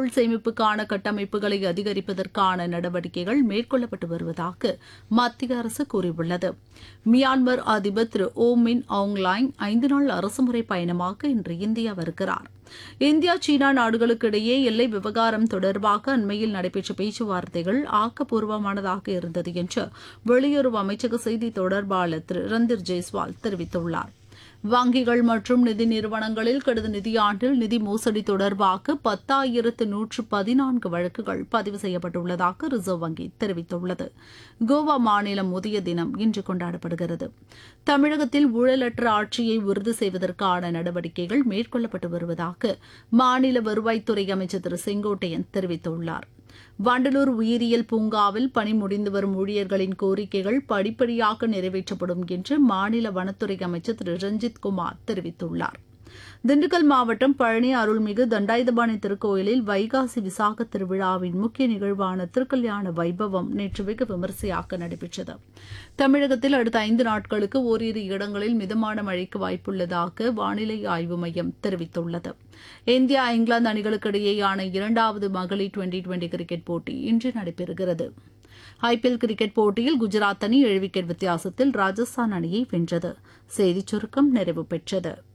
எரிபொருள் சேமிப்புக்கான கட்டமைப்புகளை அதிகரிப்பதற்கான நடவடிக்கைகள் மேற்கொள்ளப்பட்டு வருவதாக மத்திய அரசு கூறியுள்ளது மியான்மர் அதிபர் திரு ஓ மின் ஆங்லாங் ஐந்து நாள் அரசுமுறை பயணமாக இன்று இந்தியா வருகிறார் இந்தியா சீனா நாடுகளுக்கு இடையே எல்லை விவகாரம் தொடர்பாக அண்மையில் நடைபெற்ற பேச்சுவார்த்தைகள் ஆக்கப்பூர்வமானதாக இருந்தது என்று வெளியுறவு அமைச்சக செய்தி தொடர்பாளர் திரு ரந்தீர் ஜெய்ஸ்வால் தெரிவித்துள்ளார் வங்கிகள் மற்றும் நிதி நிறுவனங்களில் கடந்த நிதியாண்டில் நிதி மோசடி தொடர்பாக பத்தாயிரத்து நூற்று பதினான்கு வழக்குகள் பதிவு செய்யப்பட்டுள்ளதாக ரிசர்வ் வங்கி தெரிவித்துள்ளது கோவா மாநிலம் முதிய தினம் இன்று கொண்டாடப்படுகிறது தமிழகத்தில் ஊழலற்ற ஆட்சியை உறுதி செய்வதற்கான நடவடிக்கைகள் மேற்கொள்ளப்பட்டு வருவதாக மாநில வருவாய்த்துறை அமைச்சர் திரு செங்கோட்டையன் தெரிவித்துள்ளார் வண்டலூர் உயிரியல் பூங்காவில் பணி முடிந்து வரும் ஊழியர்களின் கோரிக்கைகள் படிப்படியாக நிறைவேற்றப்படும் என்று மாநில வனத்துறை அமைச்சர் திரு ரஞ்சித் குமார் தெரிவித்துள்ளார் திண்டுக்கல் மாவட்டம் பழனி அருள்மிகு தண்டாயுதபாணி திருக்கோயிலில் வைகாசி விசாக திருவிழாவின் முக்கிய நிகழ்வான திருக்கல்யாண வைபவம் நேற்று வெகு விமரிசையாக நடைபெற்றது தமிழகத்தில் அடுத்த ஐந்து நாட்களுக்கு ஓரிரு இடங்களில் மிதமான மழைக்கு வாய்ப்புள்ளதாக வானிலை ஆய்வு மையம் தெரிவித்துள்ளது இந்தியா இங்கிலாந்து அணிகளுக்கு இடையேயான இரண்டாவது மகளிர் டுவெண்டி டுவெண்டி கிரிக்கெட் போட்டி இன்று நடைபெறுகிறது ஐபிஎல் கிரிக்கெட் போட்டியில் குஜராத் அணி ஏழு விக்கெட் வித்தியாசத்தில் ராஜஸ்தான் அணியை வென்றது செய்திச் சுருக்கம் நிறைவு பெற்றது